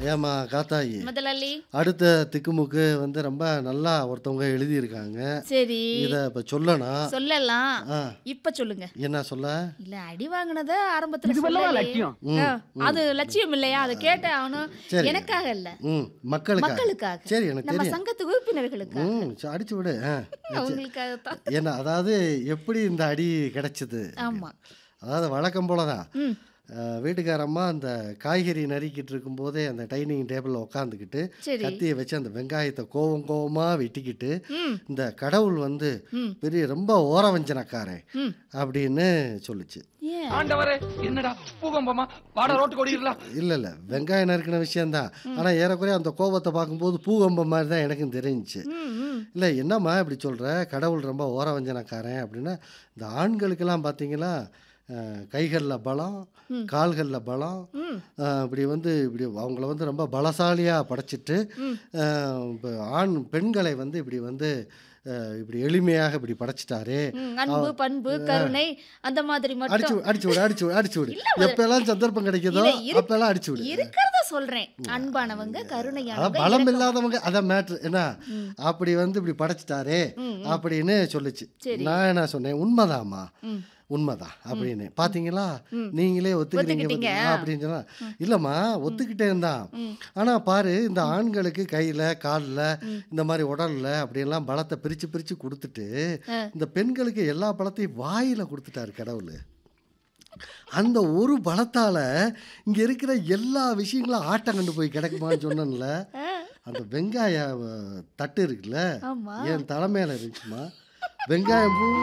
ஏமா காத்தாயி முதலாளி அடுத்த திக்குமுக்கு வந்து ரொம்ப நல்லா ஒருத்தவங்க எழுதியிருக்காங்க சரி இதை இப்போ சொல்லணும் சொல்லலாம் ஆ இப்ப சொல்லுங்க என்ன சொல்ல இல்ல அடி வாங்கினத ஆரம்பத்துல இதுவல்லவா சொல்லலையே. லட்சியம்? ஆ, அது லட்சியம் இல்லையா அதை கேட்ட அவனும் சரி. எனக்காக இல்ல ம் மக்களுக்காக மக்களுக்காக சரி எனக்கு நம்ம தெரியும் சங்கத்து உறுப்பினர்களுக்காக ம் சரி, அடிச்சு விடு ஆ அவங்களுக்காக தான் என்ன அதாவது எப்படி இந்த அடி கிடைச்சது ஆமா அதாவது வழக்கம் போல தான் ம் வீட்டுக்காரம்மா அந்த காய்கறி நறுக்கிட்டு இருக்கும்போதே அந்த டைனிங் டேபிளில் உட்காந்துக்கிட்டு சரி கத்தியை வச்சு அந்த வெங்காயத்தை கோவம் கோவமாக வெட்டிக்கிட்டு ம் இந்த கடவுள் வந்து ம் பெரிய ரொம்ப ஓரவஞ்சனக்காரன் ம் அப்படின்னு சொல்லுச்சு ஏன் ஆண்டவரே என்னடா பூகம்பமா வாட ரோட்டு ஓடிடலாம் இல்லை இல்லை வெங்காயம் நறுக்கின விஷயந்தான் ஆனால் ஏறக்குறைய அந்த கோபத்தை பார்க்கும்போது பூகம்பம் மாதிரி தான் எனக்கும் தெரிஞ்சுச்சு ம் ம் இல்லை என்னம்மா இப்படி சொல்கிற கடவுள் ரொம்ப ஓரவஞ்சனக்காரன் அப்படின்னா இந்த ஆண்களுக்கெல்லாம் பார்த்தீங்களா கைகளில் பலம் ம். கால்களில் பலம் ம் அஹ், இப்படி வந்து இப்படி அவங்கள வந்து ரொம்ப பலசாலியாக படைச்சிட்டு ம். அஹ், இப்ப ஆண் பெண்களை வந்து இப்படி வந்து அஹ், இப்படி எளிமையாக இப்படி படைச்சிட்டாரே ம், அன்பு பண்பு கருணை அந்த மாதிரி அடிச்சு மட்டும் விடு, அடிச்சு விடு அடிச்சு விடு அடிச்சு விடு எப்பெல்லாம் சந்தர்ப்பம் கிடைக்குதோ இல்ல, இரு- அப்பெல்லாம் அடிச்சு விடு இருக்கிறத சொல்றேன் அன்பானவங்க அதான் கருணையானவங்க பலம் இரக்கம். இல்லாதவங்க அதான் மேட்ரு என்ன அப்படி வந்து இப்படி படைச்சிட்டாரே ம், அப்படின்னு சொல்லுச்சு சரி. நான் என்ன சொன்னேன் உண்மைதாம்மா ம் உண்மைதான் அப்படின்னு பாத்தீங்களா நீங்களே ஒத்துக்கிறீங்க ஒத்துக்கிட்டீங்க. பாத்தீங்களா? அப்படின்னு சொன்னா இல்லம்மா ஒத்துக்கிட்டேன் தான் ம். ஆனா பாரு இந்த ஆண்களுக்கு கையில கால்ல இந்த மாதிரி உடல்ல அப்படியெல்லாம் பலத்தை பிரிச்சு பிரிச்சு கொடுத்துட்டு ஆ. இந்த பெண்களுக்கு எல்லா பலத்தையும் வாயில கொடுத்துட்டாரு கடவுள் அந்த ஒரு பலத்தால இங்க இருக்கிற எல்லா விஷயங்களும் ஆட்டம் கண்டு போய் கிடக்குமான்னு சொன்னேன்ல ஆ, அந்த வெங்காய அஹ், தட்டு இருக்குல்ல ஆமா என் தலைமையில இருந்துச்சுமா வெங்காயம் பூ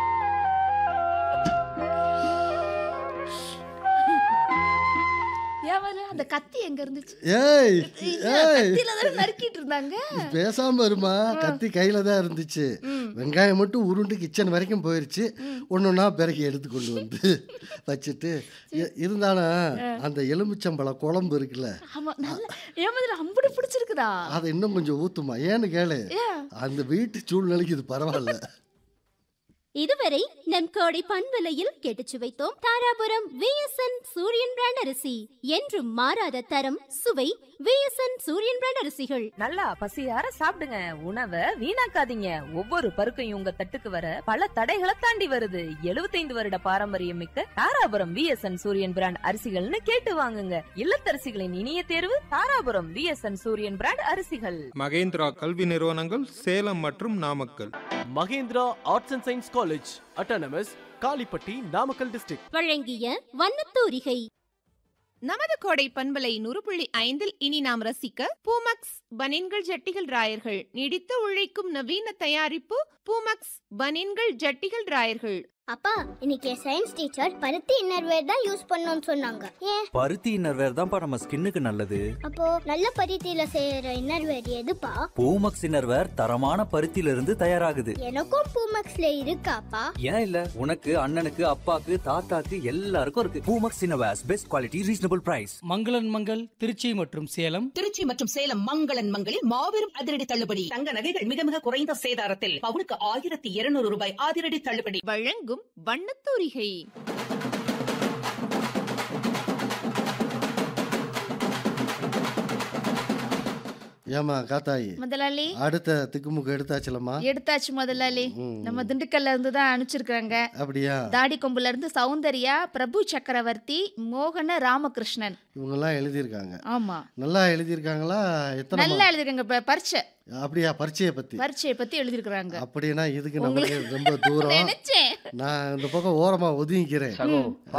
ஏன் அந்த கத்தி எங்க இருந்துச்சு ஏய் இல்ல, ஏய் கத்தியில தானே நறுக்கிட்டு இருந்தாங்க பேசாம இருமா கத்தி கையில தான் இருந்துச்சு ம். வெங்காயம் மட்டும் உருண்டு கிச்சன் வரைக்கும் போயிருச்சு ஒன்னொன்னா பிறகு எடுத்து கொண்டு வந்து வச்சுட்டு இ- இருந்தாலும் அந்த எலுமிச்சம்பழம் குழம்பு இருக்குல்ல ஆமா நல்ல ஏமாதிரி அம்புடு பிடிச்சிருக்குதா அதை இன்னும் கொஞ்சம் ஊத்துமா ஏன்னு கேளு ஏன் அந்த வீட்டு சூழ்நிலைக்கு இது பரவாயில்ல இதுவரை நம் கோடை பண்பலையில் கேட்டுச் சுவைத்தோம் தாராபுரம் விஎஸ்என் சூரியன் பிராண்ட் அரிசி என்றும் மாறாத தரம் சுவை விஎஸ்என் சூரியன் பிராண்ட் அரிசிகள் நல்லா பசியார சாப்பிடுங்க உணவை வீணாக்காதீங்க ஒவ்வொரு பருக்கையும் உங்க தட்டுக்கு வர பல தடைகளை தாண்டி வருது 75 வருட பாரம்பரியம் மிக்க தாராபுரம் விஎஸ்என் சூரியன் பிராண்ட் அரிசிகள்னு கேட்டு வாங்குங்க இல்லத்தரசிகளின் இனிய தேர்வு தாராபுரம் விஎஸ்என் சூரியன் பிராண்ட் அரிசிகள் மகேந்திரா கல்வி நிறுவனங்கள் சேலம் மற்றும் Namakkal Mahendra arts and science college autonomous Kalipatti Namakkal district வழங்கிய வண்ணத்தூரிகை நமது கோடை பண்பலை நூறு புள்ளி ஐந்தில் இனி நாம் ரசிக்க பூமக்ஸ் பனின்கள் ஜட்டிகள் ராயர்கள் நீடித்து உழைக்கும் நவீன தயாரிப்பு பூமக்ஸ் பனின்கள் ஜட்டிகள் ராயர்கள் அப்பா இன்னைக்கு சயின்ஸ் டீச்சர் பருத்தி இன்னர்வேர் தான் யூஸ் பண்ணோம்னு சொன்னாங்க ஏன் பருத்தி இன்னர்வேர் தான்ப்பா நம்ம ஸ்கின்னுக்கு நல்லது அப்போ நல்ல பருத்தியில செய்யற இன்னர்வேர் எதுப்பா பூமக்ஸ் இன்னர்வேர் தரமான பருத்தியில இருந்து தயாராகுது எனக்கும் பூமக்ஸ்ல இருக்காப்பா ஏன் இல்ல உனக்கு அண்ணனுக்கு அப்பாக்கு தாத்தாக்கு எல்லாருக்கும் இருக்கு Poomex innerwears best quality reasonable price Mangalan Mangal Trichy மற்றும் சேலம் திருச்சி மற்றும் சேலம் மங்களன் மங்களில் மாபெரும் அதிரடி தள்ளுபடி தங்க நகைகள் மிக மிக குறைந்த சேதாரத்தில் பவுனுக்கு ஆயிரத்தி இருநூறு ரூபாய் அதிரடி தள்ளுபடி வழங்கும் வண்ணத்தூரிகை ஏமா காத்தாயி முதலாளி அடுத்த திக்குமுக்கு எடுத்தாச்சுலம்மா எடுத்தாச்சு முதலாளி ம். நம்ம திண்டுக்கல்ல இருந்து தான் அனுப்பிச்சிருக்காங்க அப்படியா தாடி கொம்புல இருந்து சௌந்தர்யா பிரபு சக்கரவர்த்தி மோகன ராமகிருஷ்ணன் இவங்கெல்லாம் எழுதியிருக்காங்க ஆமா நல்லா எழுதியிருக்காங்களா எத்தனை நல்லா எழுதிருக்காங்க ப- பரீட்சை மா- அப்படியா பரீட்சையை பத்தி பரீட்சையை பத்தி எழுதிருக்காங்க அப்படின்னா இதுக்கு நமக்கு ரொம்ப தூரம் நினைச்சேன் நான் இந்த பக்கம் ஓரமா ஒதுங்கிக்கிறேன் சகோ